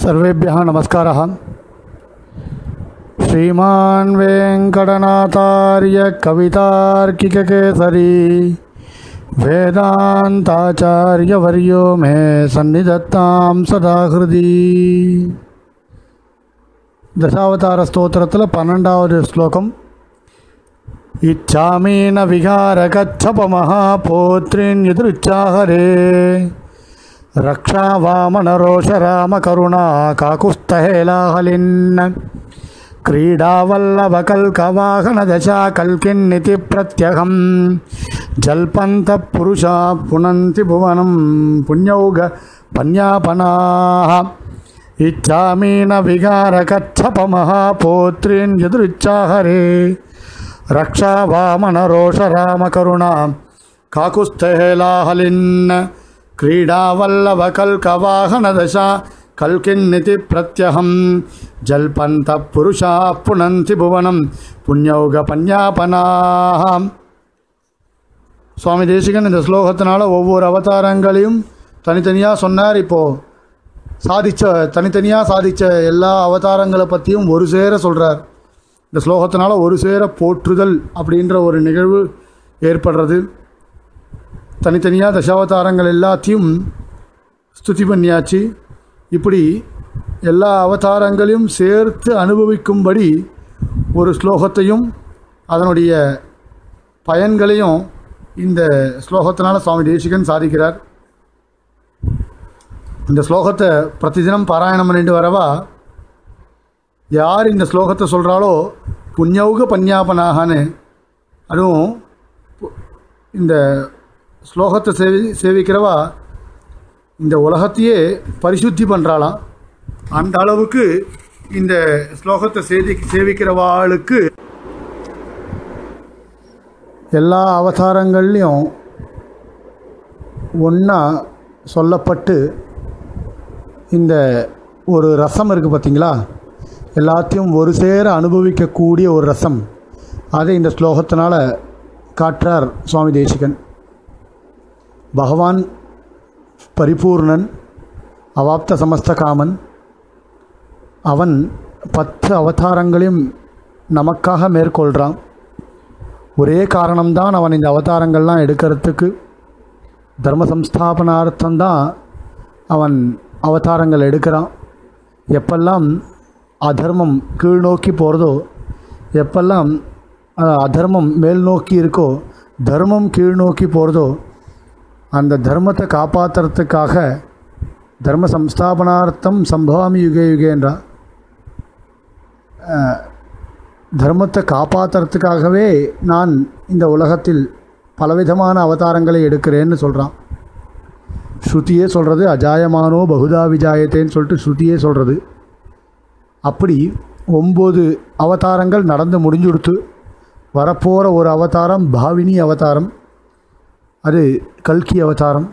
सर्वेभ्यः नमस्कारः श्रीमान् वेङ्कटनाथार्य कवितार्किककेसरी वेदान्ताचार्यवर्यो मे सन्निधत्तां सदा हृदि தசாவதார ஸ்தோத்திரத்தில் பன்னெண்டாவது ஸ்லோகம் இச்சாமீன விகார கச்சபமஹா போத்ரின் எதிருச்சாகரே ரக்ஷா வாமனரோஷ ராம கருணா காகுஸ்தஹேலாஹலின் क्रीडावल्लभकल्कवाहनदशा कल्किन्निति प्रत्यहं जल्पन्तः पुरुषा पुनन्ति भुवनं पुण्यौग पन्यापनाः इच्छामीनविगारकच्छपमहापोत्रीन् यदृच्छाहरे रक्षा वामनरोष रामकरुणा काकुस्थेलाहलिन् क्रीडावल्लभकल्कवाहनदशा कल्किन्निति प्रत्यहं जल्पन्तः पुरुषाः पुनन्ति भुवनं புண்ணியௌகபன்யாபனாக சுவாமி தேசிகன் இந்த ஸ்லோகத்தினால ஒவ்வொரு அவதாரங்களையும் தனித்தனியாக சொன்னார் இப்போது சாதித்த தனித்தனியாக சாதித்த எல்லா அவதாரங்களை பற்றியும் ஒரு சேர சொல்கிறார் இந்த ஸ்லோகத்தினால ஒரு சேர போற்றுதல் அப்படின்ற ஒரு நிகழ்வு ஏற்படுறது தனித்தனியாக தசாவதாரங்கள் எல்லாத்தையும் ஸ்துதி பண்ணியாச்சு இப்படி எல்லா அவதாரங்களையும் சேர்த்து அனுபவிக்கும்படி ஒரு ஸ்லோகத்தையும் அதனுடைய பயன்களையும் இந்த ஸ்லோகத்தினால சுவாமி தேசிகன் சாதிக்கிறார் இந்த ஸ்லோகத்தை பிரதிதினம் பாராயணம் பண்ணிட்டு வரவா யார் இந்த ஸ்லோகத்தை சொல்கிறாளோ புண்ணியவுக பன்யாபனாகன்னு அதுவும் இந்த ஸ்லோகத்தை சேவி சேவிக்கிறவா இந்த உலகத்தையே பரிசுத்தி பண்ணுறாளாம் அந்த அளவுக்கு இந்த ஸ்லோகத்தை சேதி சேவிக்கிறவாளுக்கு எல்லா அவதாரங்கள்லையும் ஒன்றா சொல்லப்பட்டு இந்த ஒரு ரசம் இருக்குது பார்த்தீங்களா எல்லாத்தையும் ஒரு சேர அனுபவிக்கக்கூடிய ஒரு ரசம் அதை இந்த ஸ்லோகத்தினால் காட்டுறார் சுவாமி தேசிகன் பகவான் பரிபூர்ணன் அவாப்த சமஸ்த காமன் அவன் பத்து அவதாரங்களையும் நமக்காக மேற்கொள்கிறான் ஒரே காரணம்தான் அவன் இந்த அவதாரங்கள்லாம் எடுக்கிறதுக்கு தர்ம சம்ஸ்தாபனார்த்தம்தான் அவன் அவதாரங்கள் எடுக்கிறான் எப்பெல்லாம் அதர்மம் கீழ் நோக்கி போகிறதோ எப்பெல்லாம் அதர்மம் மேல் நோக்கி இருக்கோ தர்மம் கீழ் நோக்கி போகிறதோ அந்த தர்மத்தை காப்பாற்றுறதுக்காக தர்ம சம்ஸ்தாபனார்த்தம் சம்பவாமி யுகே யுகேன்றா தர்மத்தை காப்பாற்றுறதுக்காகவே நான் இந்த உலகத்தில் பலவிதமான அவதாரங்களை எடுக்கிறேன்னு சொல்கிறான் ஸ்ருதியே சொல்கிறது அஜாயமானோ பகுதா விஜாயத்தேன்னு சொல்லிட்டு ஸ்ருதியே சொல்கிறது அப்படி ஒம்பது அவதாரங்கள் நடந்து முடிஞ்சுடுத்து வரப்போகிற ஒரு அவதாரம் பாவினி அவதாரம் அது கல்கி அவதாரம்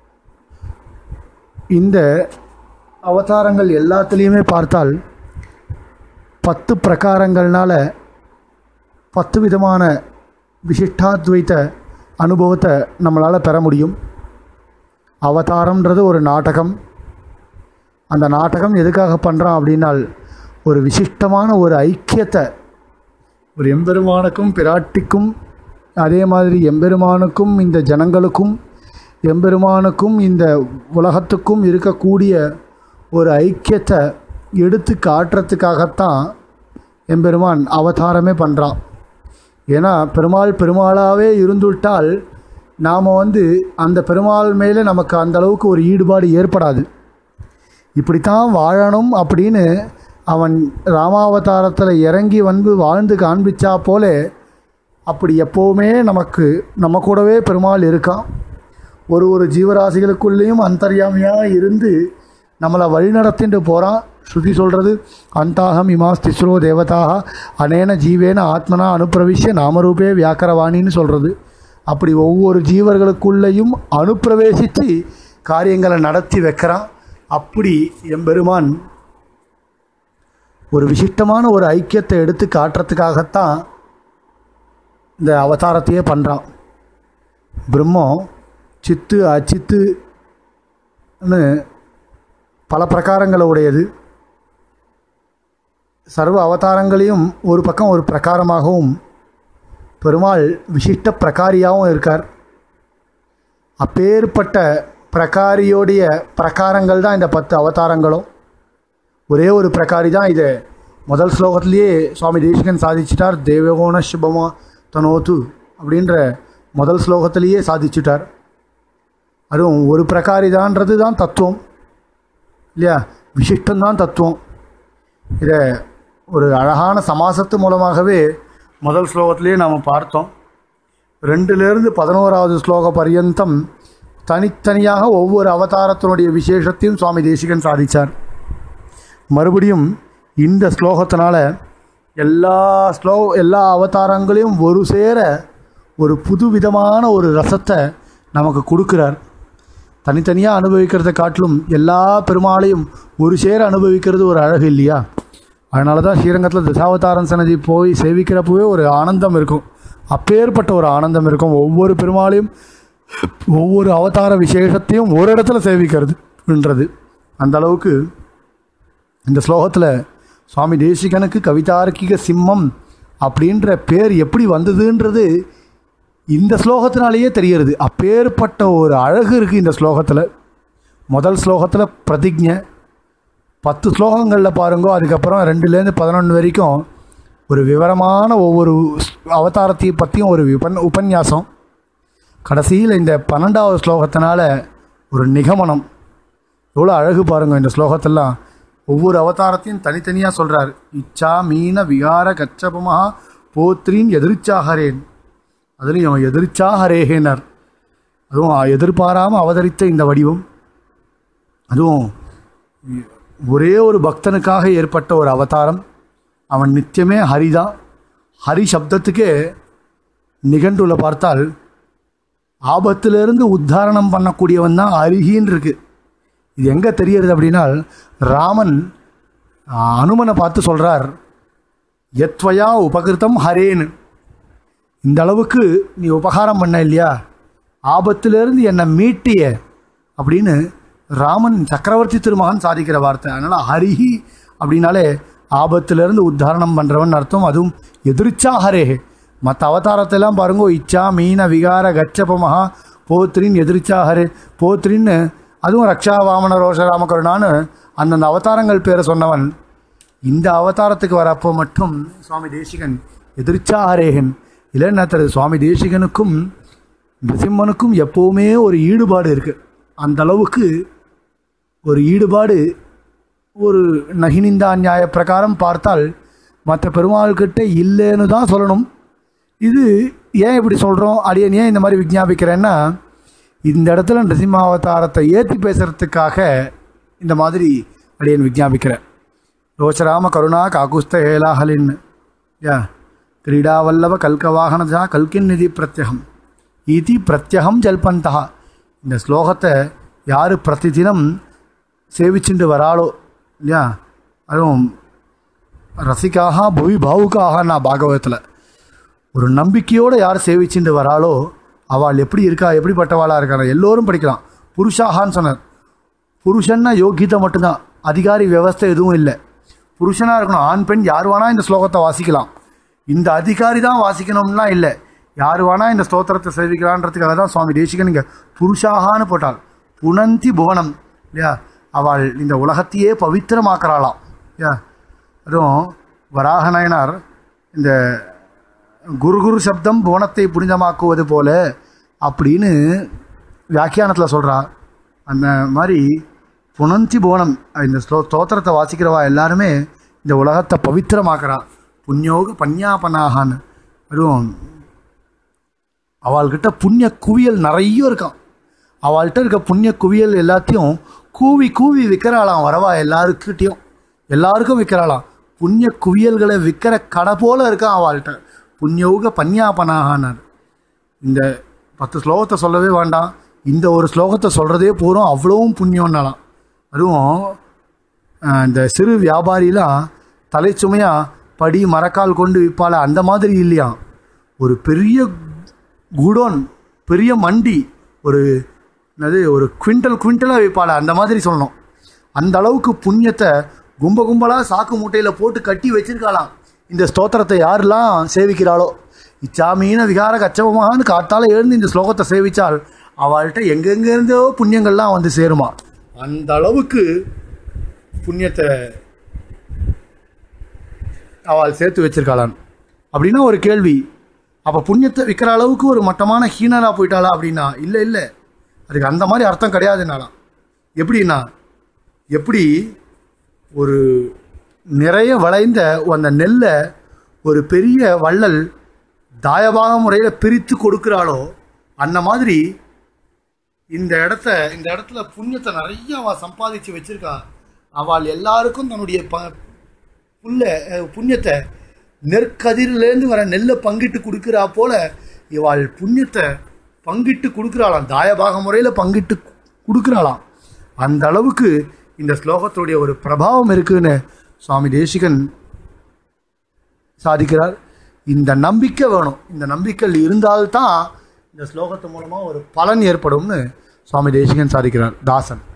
இந்த அவதாரங்கள் எல்லாத்துலேயுமே பார்த்தால் பத்து பிரகாரங்கள்னால பத்து விதமான விசிஷ்டாத்வைத்த அனுபவத்தை நம்மளால் பெற முடியும் அவதாரம்ன்றது ஒரு நாடகம் அந்த நாடகம் எதுக்காக பண்ணுறான் அப்படின்னால் ஒரு விசிஷ்டமான ஒரு ஐக்கியத்தை ஒரு எம்பெருமானுக்கும் பிராட்டிக்கும் அதே மாதிரி எம்பெருமானுக்கும் இந்த ஜனங்களுக்கும் எம்பெருமானுக்கும் இந்த உலகத்துக்கும் இருக்கக்கூடிய ஒரு ஐக்கியத்தை எடுத்து காட்டுறதுக்காகத்தான் எம்பெருமான் அவதாரமே பண்ணுறான் ஏன்னா பெருமாள் பெருமாளாகவே இருந்துவிட்டால் நாம் வந்து அந்த பெருமாள் மேலே நமக்கு அந்த அளவுக்கு ஒரு ஈடுபாடு ஏற்படாது இப்படித்தான் வாழணும் அப்படின்னு அவன் ராமாவதாரத்தில் இறங்கி வந்து வாழ்ந்து காண்பிச்சா போல அப்படி எப்போவுமே நமக்கு நம்ம கூடவே பெருமாள் இருக்கான் ஒரு ஒரு ஜீவராசிகளுக்குள்ளேயும் அந்தர்யாமியாக இருந்து நம்மளை வழிநடத்திட்டு போகிறான் ஸ்ருதி சொல்கிறது அந்தாகம் இமாஸ் திஸ்ரோ தேவதாக அனேன ஜீவேன ஆத்மனா அனுப்பிரவிஷ்ய நாமரூபே வியாக்கரவாணின்னு சொல்கிறது அப்படி ஒவ்வொரு ஜீவர்களுக்குள்ளேயும் அனுப்பிரவேசித்து காரியங்களை நடத்தி வைக்கிறான் அப்படி எம்பெருமான் ஒரு விசிஷ்டமான ஒரு ஐக்கியத்தை எடுத்து காட்டுறதுக்காகத்தான் இந்த அவதாரத்தையே பண்ணுறான் பிரம்மம் சித்து அச்சித்துன்னு பல பிரகாரங்களை உடையது சர்வ அவதாரங்களையும் ஒரு பக்கம் ஒரு பிரகாரமாகவும் பெருமாள் விசிஷ்ட பிரகாரியாகவும் இருக்கார் அப்பேற்பட்ட பிரகாரியோடைய பிரகாரங்கள் தான் இந்த பத்து அவதாரங்களும் ஒரே ஒரு பிரகாரி தான் இது முதல் ஸ்லோகத்திலேயே சுவாமி தேசிகன் சாதிச்சிட்டார் தேவகோண சுபமா தனோத்து அப்படின்ற முதல் ஸ்லோகத்திலேயே சாதிச்சிட்டார் அதுவும் ஒரு பிரகாரி தான்றது தான் தத்துவம் இல்லையா விசிஷ்டம்தான் தத்துவம் இதை ஒரு அழகான சமாசத்து மூலமாகவே முதல் ஸ்லோகத்திலேயே நாம் பார்த்தோம் ரெண்டுலேருந்து பதினோராவது ஸ்லோக பர்யந்தம் தனித்தனியாக ஒவ்வொரு அவதாரத்தினுடைய விசேஷத்தையும் சுவாமி தேசிகன் சாதித்தார் மறுபடியும் இந்த ஸ்லோகத்தினால எல்லா ஸ்லோ எல்லா அவதாரங்களையும் ஒரு சேர ஒரு புது விதமான ஒரு ரசத்தை நமக்கு கொடுக்குறார் தனித்தனியாக அனுபவிக்கிறத காட்டிலும் எல்லா பெருமாளையும் ஒரு சேர அனுபவிக்கிறது ஒரு அழகு இல்லையா அதனால தான் ஸ்ரீரங்கத்தில் தசாவதாரன் சன்னதி போய் சேவிக்கிறப்பவே ஒரு ஆனந்தம் இருக்கும் அப்பேற்பட்ட ஒரு ஆனந்தம் இருக்கும் ஒவ்வொரு பெருமாளையும் ஒவ்வொரு அவதார விசேஷத்தையும் ஒரு இடத்துல சேவிக்கிறதுன்றது அந்த அளவுக்கு இந்த ஸ்லோகத்தில் சுவாமி தேசிகனுக்கு கவிதார்க்கிக சிம்மம் அப்படின்ற பேர் எப்படி வந்ததுன்றது இந்த ஸ்லோகத்தினாலேயே தெரிகிறது அப்பேற்பட்ட ஒரு அழகு இருக்குது இந்த ஸ்லோகத்தில் முதல் ஸ்லோகத்தில் பிரதிஜை பத்து ஸ்லோகங்களில் பாருங்கோ அதுக்கப்புறம் ரெண்டுலேருந்து பதினொன்று வரைக்கும் ஒரு விவரமான ஒவ்வொரு அவதாரத்தையும் பற்றியும் ஒரு விபன் உபன்யாசம் கடைசியில் இந்த பன்னெண்டாவது ஸ்லோகத்தினால ஒரு நிகமனம் எவ்வளோ அழகு பாருங்க இந்த ஸ்லோகத்தெல்லாம் ஒவ்வொரு அவதாரத்தையும் தனித்தனியாக சொல்கிறார் இச்சா மீன விகார கச்சபமஹா போத்ரீன் எதிர்ச்சாகரேன் அதுலேயும் எதிர்ச்சாகரேகேனர் அதுவும் எதிர்பாராமல் அவதரித்த இந்த வடிவம் அதுவும் ஒரே ஒரு பக்தனுக்காக ஏற்பட்ட ஒரு அவதாரம் அவன் நித்தியமே ஹரிதான் ஹரி சப்தத்துக்கே நிகண்டுல பார்த்தால் ஆபத்திலிருந்து உத்தாரணம் பண்ணக்கூடியவன் தான் அருகின்னு இருக்கு இது எங்கே தெரியறது அப்படின்னா ராமன் ஆ, அனுமனை பார்த்து சொல்கிறார் எத்வயா உபகிருத்தம் ஹரேன்னு இந்த அளவுக்கு நீ உபகாரம் பண்ண இல்லையா ஆபத்திலிருந்து என்னை மீட்டிய அப்படின்னு ராமன் சக்கரவர்த்தி திருமகன் சாதிக்கிற வார்த்தை அதனால் ஹரிஹி அப்படின்னாலே ஆபத்திலிருந்து உத்தாரணம் பண்ணுறவன் அர்த்தம் அதுவும் எதிர்ச்சா ஹரே மற்ற அவதாரத்தெல்லாம் பாருங்க இச்சா மீன விகார கச்சபமஹா போத்ரின் எதிர்ச்சா ஹரே போத்ரின்னு அதுவும் ரக்ஷா வாமன ரோஷ ராமகருணான்னு அந்தந்த அவதாரங்கள் பேரை சொன்னவன் இந்த அவதாரத்துக்கு வரப்போ மட்டும் சுவாமி தேசிகன் எதிர்ச்சா ஹரேகன் இல்லைன்னா தெரியுது சுவாமி தேசிகனுக்கும் நிருசிம்மனுக்கும் எப்போவுமே ஒரு ஈடுபாடு இருக்குது அந்த அளவுக்கு ஒரு ஈடுபாடு ஒரு நகினிந்தா நியாய பிரகாரம் பார்த்தால் மற்ற பெருமாள்கிட்ட இல்லைன்னு தான் சொல்லணும் இது ஏன் இப்படி சொல்கிறோம் அடியன் ஏன் இந்த மாதிரி விஞ்ஞாபிக்கிறேன்னா இந்த இடத்துல நரசிம்மாவதாரத்தை ஏற்றி பேசுகிறதுக்காக இந்த மாதிரி அடியன் விஞ்ஞாபிக்கிறேன் ரோச்சராம கருணா காகுஸ்த ஹேலாஹலின் யா கிரீடாவல்லவ கல்கவாகனஜா கல்கின் நிதி பிரத்யகம் இதி பிரத்யகம் ஜல்பந்தா இந்த ஸ்லோகத்தை யார் பிரதிதினம் சேவிச்சுட்டு வராளோ இல்லையா அதுவும் ரசிக்காக புவி பாவுக்காக நான் பாகவதத்தில் ஒரு நம்பிக்கையோடு யார் சேவிச்சுட்டு வராளோ அவள் எப்படி இருக்கா எப்படிப்பட்டவாளாக இருக்காங்க எல்லோரும் படிக்கலாம் புருஷாகான்னு சொன்னார் புருஷன்னா யோகியதை மட்டும்தான் அதிகாரி வியவஸ்தை எதுவும் இல்லை புருஷனாக இருக்கணும் ஆண் பெண் யார் வேணா இந்த ஸ்லோகத்தை வாசிக்கலாம் இந்த அதிகாரி தான் வாசிக்கணும்னா இல்லை யார் வேணா இந்த ஸ்தோத்திரத்தை சேவிக்கலான்றதுக்காக தான் சுவாமி தேசிகன் இங்கே புருஷாகான்னு போட்டாள் புனந்தி புவனம் இல்லையா அவள் இந்த உலகத்தையே பவித்திரமாக்குறாளாம் இல்லையா அதுவும் வராகநாயனார் இந்த குரு குரு சப்தம் புவனத்தை புனிதமாக்குவது போல அப்படின்னு வியாக்கியானத்தில் சொல்கிறா அந்த மாதிரி புனந்தி புவனம் இந்த ஸ்லோ ஸ்தோத்திரத்தை வாசிக்கிறவா எல்லாருமே இந்த உலகத்தை பவித்திரமாக்குறா புண்ணியோக பன்யாபனாகான்னு அதுவும் அவள்கிட்ட புண்ணிய குவியல் நிறைய இருக்கான் அவள்கிட்ட இருக்க புண்ணிய குவியல் எல்லாத்தையும் கூவி கூவி விற்கிறாளாம் வரவா எல்லாருக்கிட்டையும் எல்லாருக்கும் விற்கிறாளாம் புண்ணிய குவியல்களை விற்கிற கடை போல இருக்கான் அவள்கிட்ட புண்ணியோக பன்யாபனாகானார் இந்த பத்து ஸ்லோகத்தை சொல்லவே வேண்டாம் இந்த ஒரு ஸ்லோகத்தை சொல்கிறதே பூரம் அவ்வளவும் புண்ணியம்னாலாம் அதுவும் அஹ், இந்த சிறு வியாபாரிலாம் தலைச்சுமையாக படி மரக்கால் கொண்டு விற்பால அந்த மாதிரி இல்லையா ஒரு பெரிய குடோன் பெரிய மண்டி ஒரு என்னது ஒரு குவிண்டல் குவிண்டலாக விற்பால அந்த மாதிரி சொல்லணும் அந்த அளவுக்கு புண்ணியத்தை கும்ப கும்பலாக சாக்கு மூட்டையில் போட்டு கட்டி வச்சிருக்காளாம் இந்த ஸ்தோத்திரத்தை யாரெல்லாம் சேவிக்கிறாளோ இச்சாமீன விகார கச்சபமான்னு காத்தால எழுந்து இந்த ஸ்லோகத்தை சேவிச்சால் அவள்கிட்ட எங்கெங்கேருந்தோ புண்ணியங்கள்லாம் வந்து சேருமா அந்த அளவுக்கு புண்ணியத்தை அவள் சேர்த்து வச்சிருக்காளான் அப்படின்னா ஒரு கேள்வி அப்போ புண்ணியத்தை விற்கிற அளவுக்கு ஒரு மட்டமான ஹீனரா போயிட்டாளா அப்படின்னா இல்லை இல்லை அதுக்கு அந்த மாதிரி அர்த்தம் கிடையாதுனாலாம் எப்படின்னா எப்படி ஒரு நிறைய வளைந்த அந்த நெல்லை ஒரு பெரிய வள்ளல் தாயபாக முறையில் பிரித்து கொடுக்குறாளோ அந்த மாதிரி இந்த இடத்த இந்த இடத்துல புண்ணியத்தை நிறைய அவள் சம்பாதிச்சு வச்சிருக்கா அவள் எல்லாருக்கும் தன்னுடைய ப புல்ல அஹ், புண்ணியத்தை நெற்கதிரிலேருந்து வர நெல்லை பங்கிட்டு கொடுக்குறா போல இவாள் புண்ணியத்தை பங்கிட்டு கொடுக்குறாளாம் தாயபாக முறையில் பங்கிட்டு கொடுக்குறாளாம் அந்த அளவுக்கு இந்த ஸ்லோகத்துடைய ஒரு பிரபாவம் இருக்குன்னு சுவாமி தேசிகன் சாதிக்கிறார் இந்த நம்பிக்கை வேணும் இந்த நம்பிக்கை இருந்தால்தான் இந்த ஸ்லோகத்து மூலமாக ஒரு பலன் ஏற்படும்னு சுவாமி தேசிகன் சாதிக்கிறார் தாசன்